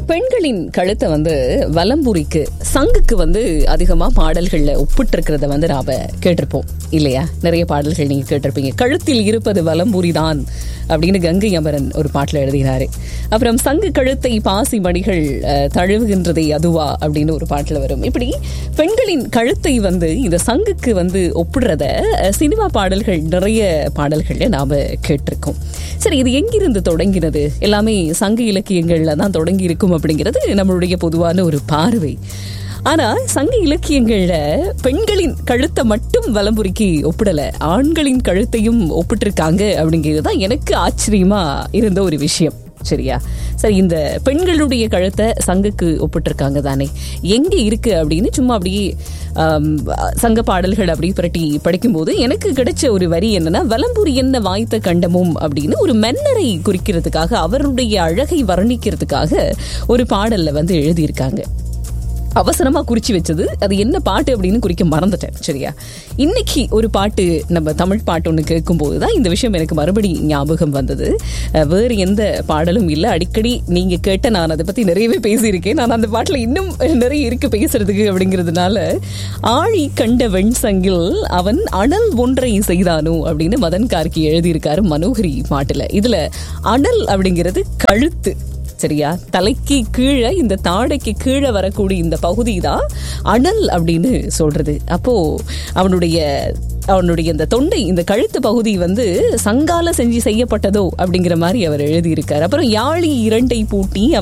பெண்களின் கழுத்தை வந்து வலம்புரிக்கு சங்குக்கு வந்து அதிகமா பாடல்கள்ல ஒப்பிட்டு இருக்கிறத வந்து நாம கேட்டிருப்போம் இல்லையா நிறைய பாடல்கள் நீங்க கேட்டிருப்பீங்க கழுத்தில் இருப்பது வலம்புரி தான் அப்படின்னு கங்கை அமரன் ஒரு பாட்டுல எழுதினாரு அப்புறம் சங்கு கழுத்தை பாசி மணிகள் அஹ், தழுவுகின்றதே அதுவா அப்படின்னு ஒரு பாட்டுல வரும் இப்படி பெண்களின் கழுத்தை வந்து இந்த சங்குக்கு வந்து ஒப்பிடுறத அஹ், சினிமா பாடல்கள் நிறைய பாடல்கள்ல நாம கேட்டிருக்கோம் சரி இது எங்கிருந்து தொடங்கினது எல்லாமே சங்க இலக்கியங்கள்ல தான் தொடங்கி இருக்கும் அப்படிங்கிறது நம்மளுடைய பொதுவான ஒரு பார்வை ஆனா சங்க இலக்கியங்கள்ல பெண்களின் கழுத்தை மட்டும் வலம்புரிக்கு ஒப்பிடல ஆண்களின் கழுத்தையும் ஒப்பிட்டிருக்காங்க அப்படிங்கிறது தான் எனக்கு ஆச்சரியமா இருந்த ஒரு விஷயம் சரியா சரி இந்த பெண்களுடைய கழுத்தை சங்குக்கு ஒப்பிட்டிருக்காங்க தானே எங்க இருக்கு அப்படின்னு சும்மா அப்படியே ஆம், சங்க பாடல்கள் அப்படி புரட்டி படிக்கும்போது எனக்கு கிடைச்ச ஒரு வரி என்னன்னா வலம்புரி என்ன வாய்த்த கண்டமும் அப்படின்னு ஒரு மன்னரை குறிக்கிறதுக்காக அவருடைய அழகை வர்ணிக்கிறதுக்காக ஒரு பாடல்ல வந்து எழுதியிருக்காங்க அவசரமா குறிச்சு வச்சது அது என்ன பாட்டு அப்படின்னு குறிக்க மறந்துட்டேன் சரியா இன்னைக்கு ஒரு பாட்டு நம்ம தமிழ் பாட்டு ஒன்று கேட்கும்போது தான் இந்த விஷயம் எனக்கு மறுபடி ஞாபகம் வந்தது அஹ் வேறு எந்த பாடலும் இல்லை அடிக்கடி நீங்க கேட்ட நான் அதை பத்தி நிறையவே பேசியிருக்கேன் நான் அந்த பாட்டுல இன்னும் நிறைய இருக்கு பேசுறதுக்கு அப்படிங்கிறதுனால ஆழி கண்ட வெண்சங்கில் அவன் அனல் ஒன்றை செய்தானோ அப்படின்னு மதன் கார்கி எழுதியிருக்காரு மனோகரி பாட்டுல இதுல அனல் அப்படிங்கிறது கழுத்து சரியா தலைக்கு கீழே இந்த தாடைக்கு கீழே வரக்கூடிய இந்த பகுதி தான் அனல் அப்படின்னு சொல்றது அப்போ அவனுடைய அவனுடைய இந்த தொண்டை இந்த கழுத்து பகுதி வந்து சங்கால செஞ்சு செய்யப்பட்டதோ அப்படிங்கிற மாதிரி அவர் எழுதியிருக்கார் அப்புறம் யாழி இரண்டை பூட்டி